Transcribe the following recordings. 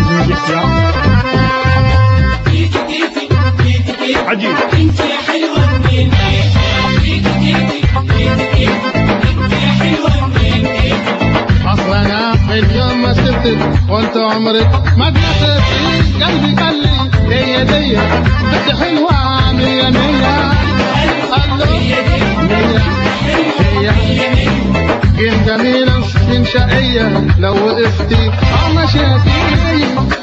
ميوزك يا عجيب انت يا حلوة منين جيتي جيتي جيتي جيتي انت يا حلوة منين اصلا انا اليوم ما سبتك وانت عمرك ما تنسيتي قلبي قال لي هي دي بنت حلوه مية مية الله مية هي كن جميلة كن شقية لو وقفتي أو مشيتي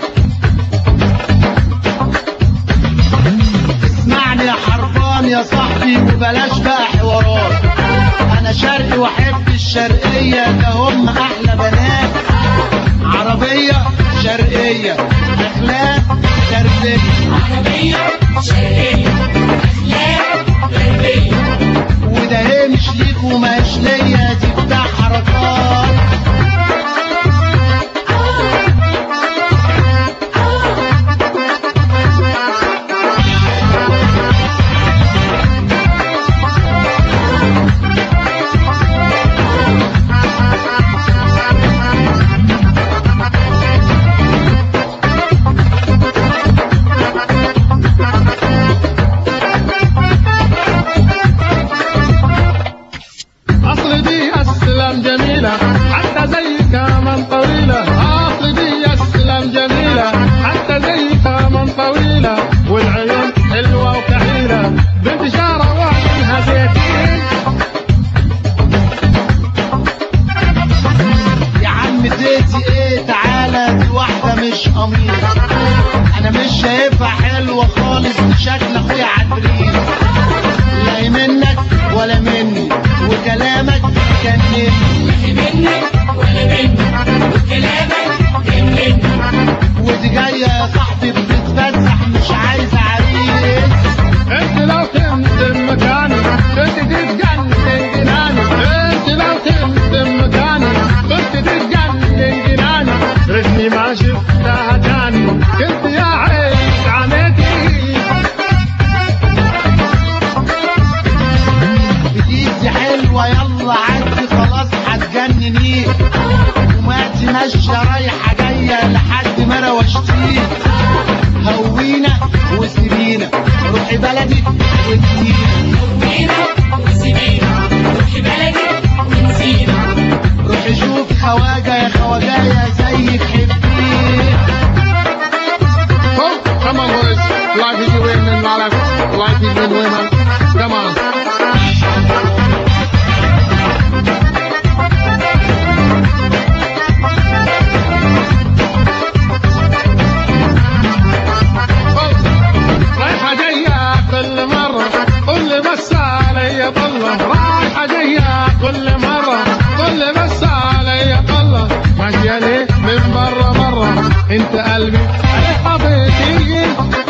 اسمعني يا حرفان يا صاحبي وبلاش بقى حوارات انا شرقي واحب الشرقية ده هم احلى بنات عربية شرقية اخلاق شرقية عربية شرقية أخلاق غربية وده ايه مش ليك وماش ليا دي بتاع حركات أصل دي أسلم جميلة حتى زي كمان طويلة أصل دي أسلم جميلة حتى زي كمان طويلة والعيون حلوة وكحيلة بنت شارة وعينها زيتين يا عم ديتي ايه تعالى دي واحدة مش قميص انا مش شايفها حلوة خالص دي شكل اخويا عفريت لا منك ولا مني وكلامك كان مني لا منك ولا مني وكلامك كان مني ودي جاية يا صاحبي بتتفسح مش عايزة عريس انت لو كنت مكاني كنت تتجنن جناني انت لو كنت مكاني كنت تتجنن جناني رجلي ما شفتها تاني كنت يا عين عمتي بديتي حلوة يلا عدي خلاص هتجنني وماتي ماشية رايحة جاية لحد ما روشتيه هوينا وسيبينا روحي بلدك وسيبينا وبينا وسيبينا روحي بلدك ونسينا روحي شوفي خواجة يا خواجاية زيك حبيه Oh, come on boys, life is women, life, life is with women, come on. رايحة جاية كل مرة كل بس علي طلة رايحة جاية كل مرة كل بس علي طلة ماشية ليه من برا برا انت قلبي عليك حبيتي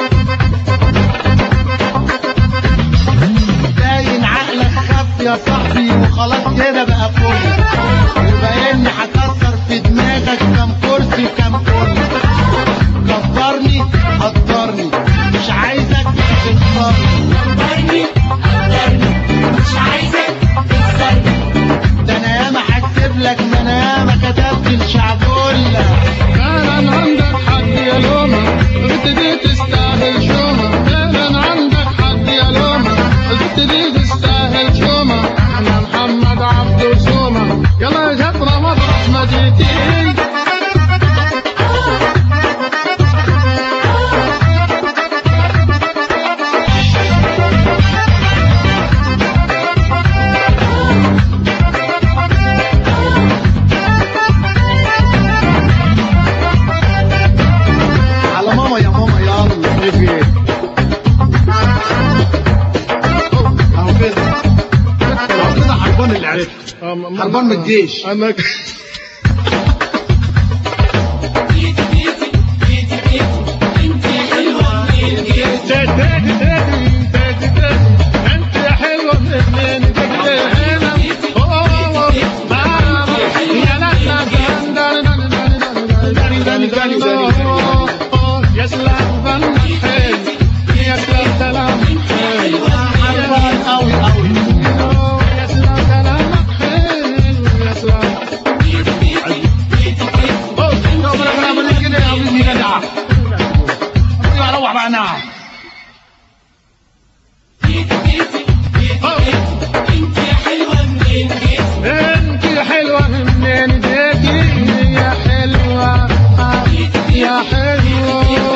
باين عقلك خف يا صاحبي وخلاص كده بقى فل وبايني هكسر في دماغك كام كرسي وكام كل كبرني قدرني مش عايزك تختارني كبرني قدرني مش عايزك تخسرني ده انا ياما هكتب لك ما انا ياما كتبت الشعبولة فعلا عندك حد يا لومة البت دي تستاهل شومة فعلا عندك حد يا لومة البت دي تستاهل شومة انا محمد عبد سومة يلا يا شطرة مطرح ما جيتي على ماما يا ماما يلا ايه في ايه؟ اهو كده اهو كده حربان اللي عرفت هربان من الجيش. انا جيتي جيتي جيتي جيتي انت يا حلوة منين جيتي تدري تدري تدري تدري انت يا حلوة من تدري هنا اوه ماما يا لا لا يا سلام فن حلو يا سلام كلام حلو حربان قوي قوي يا سلام كلامك حلو يا سلام جيتي جيتي جيتي جيتي لو ما انا بعمل كده يا عم جدع الله